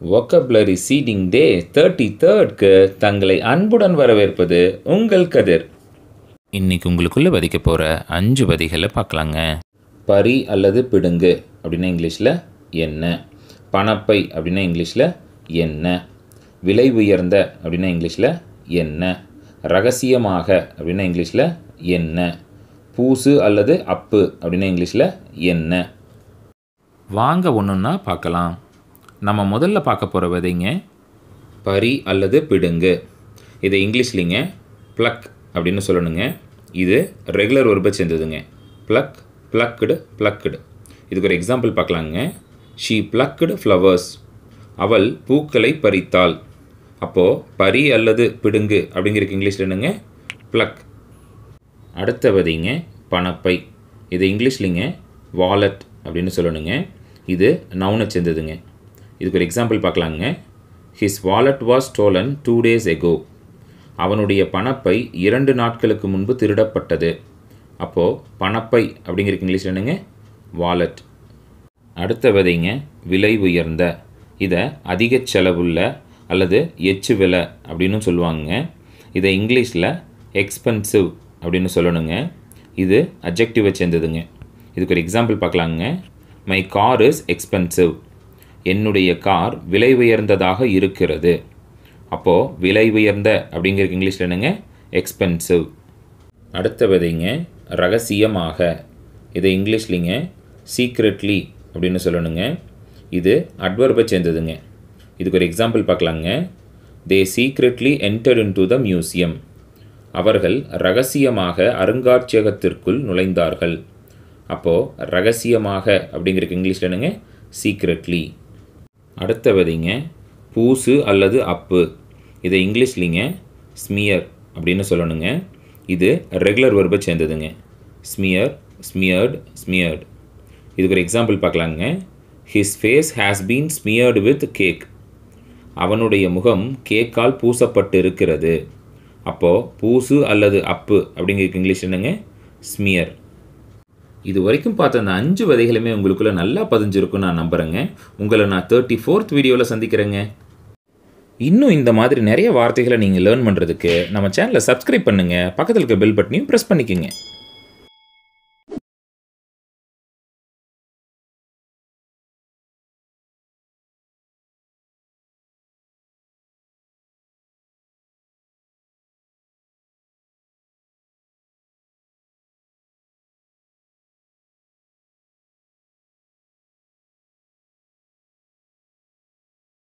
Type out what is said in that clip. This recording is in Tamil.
ஒக்கப்லரி சீடிங் டே தேர்ட்டி தேர்ட்க்கு தங்களை அன்புடன் வரவேற்பது உங்கள் கதிர் இன்னைக்கு உங்களுக்குள்ளே வதிக்க போகிற அஞ்சு வதிகளை பார்க்கலாங்க பரி அல்லது பிடுங்கு அப்படின்னா இங்கிலீஷில் என்ன பணப்பை அப்படின்னா இங்கிலீஷில் என்ன விலை உயர்ந்த அப்படின்னா இங்கிலீஷில் என்ன ரகசியமாக அப்படின்னா இங்கிலீஷில் என்ன பூசு அல்லது அப்பு அப்படின்னா இங்கிலீஷில் என்ன வாங்க ஒன்றுன்னா பார்க்கலாம் நம்ம முதல்ல பார்க்க போகிற விதைங்க பரி அல்லது பிடுங்கு இதை இங்கிலீஷ்லிங்க ப்ளக் அப்படின்னு சொல்லணுங்க இது ரெகுலர் ஒர்பை சேர்ந்ததுங்க ப்ளக் ப்ளக்குடு ப்ளக்குடு இதுக்கு ஒரு எக்ஸாம்பிள் பார்க்கலாங்க ஷீ ப்ளக்குடு ஃப்ளவர்ஸ் அவள் பூக்களை பறித்தாள் அப்போது பரி அல்லது பிடுங்கு அப்படிங்கிறதுக்கு இங்கிலீஷில் என்னங்க ப்ளக் அடுத்த விதைங்க பணப்பை இது இங்கிலீஷ்லிங்க வாலெட் அப்படின்னு சொல்லணுங்க இது நவுனை சேர்ந்ததுங்க இதுக்கு ஒரு எக்ஸாம்பிள் பார்க்கலாங்க his wallet was stolen two days ago அவனுடைய பணப்பை இரண்டு நாட்களுக்கு முன்பு திருடப்பட்டது அப்போது பணப்பை அப்படிங்கிறதுக்கு இங்கிலீஷில் என்னங்க வாலெட் அடுத்த விதைங்க விலை உயர்ந்த இதை அதிக செலவுள்ள அல்லது எச்சு விலை அப்படின்னு சொல்லுவாங்க இதை இங்கிலீஷில் எக்ஸ்பென்சிவ் அப்படின்னு சொல்லணுங்க இது அப்ஜெக்டிவை சேர்ந்ததுங்க இதுக்கு ஒரு எக்ஸாம்பிள் பார்க்கலாங்க மை கார் இஸ் எக்ஸ்பென்சிவ் என்னுடைய கார் விலை உயர்ந்ததாக இருக்கிறது அப்போது விலை உயர்ந்த அப்படிங்கிறதுக்கு இங்கிலீஷில் என்னங்க எக்ஸ்பென்சிவ் அடுத்த விதைங்க ரகசியமாக இதை இங்கிலீஷ்லிங்க சீக்ரெட்லி அப்படின்னு சொல்லணுங்க இது அட்வர்பை சேர்ந்ததுங்க இதுக்கு ஒரு எக்ஸாம்பிள் பார்க்கலாங்க they secretly enter into the museum அவர்கள் ரகசியமாக அருங்காட்சியகத்திற்குள் நுழைந்தார்கள் அப்போது ரகசியமாக அப்படிங்கிறதுக்கு இங்கிலீஷில் என்னங்க சீக்ரெட்லி அடுத்த விதைங்க பூசு அல்லது அப்பு இதை இங்கிலீஷ்லிங்க ஸ்மியர் அப்படின்னு சொல்லணுங்க இது ரெகுலர் வெர்பை சேர்ந்ததுங்க ஸ்மியர் ஸ்மியர்டு ஸ்மியர்டு இதுக்கு ஒரு எக்ஸாம்பிள் பார்க்கலாங்க his face has been smeared with cake அவனுடைய முகம் கேக்கால் பூசப்பட்டு இருக்கிறது அப்போது பூசு அல்லது அப்பு அப்படிங்கிறதுக்கு இங்கிலீஷ் என்னங்க ஸ்மியர் இது வரைக்கும் பார்த்த அந்த அஞ்சு விதைகளுமே உங்களுக்குள்ளே நல்லா பதிஞ்சிருக்கும் நான் நம்புகிறேங்க உங்களை நான் தேர்ட்டி ஃபோர்த் வீடியோவில் சந்திக்கிறேங்க இன்னும் இந்த மாதிரி நிறைய வார்த்தைகளை நீங்கள் லேர்ன் பண்ணுறதுக்கு நம்ம சேனலை சப்ஸ்கிரைப் பண்ணுங்கள் பக்கத்தில் இருக்க பெல் பட்டனையும் ப்ரெஸ் பண்ணிக்கோங்க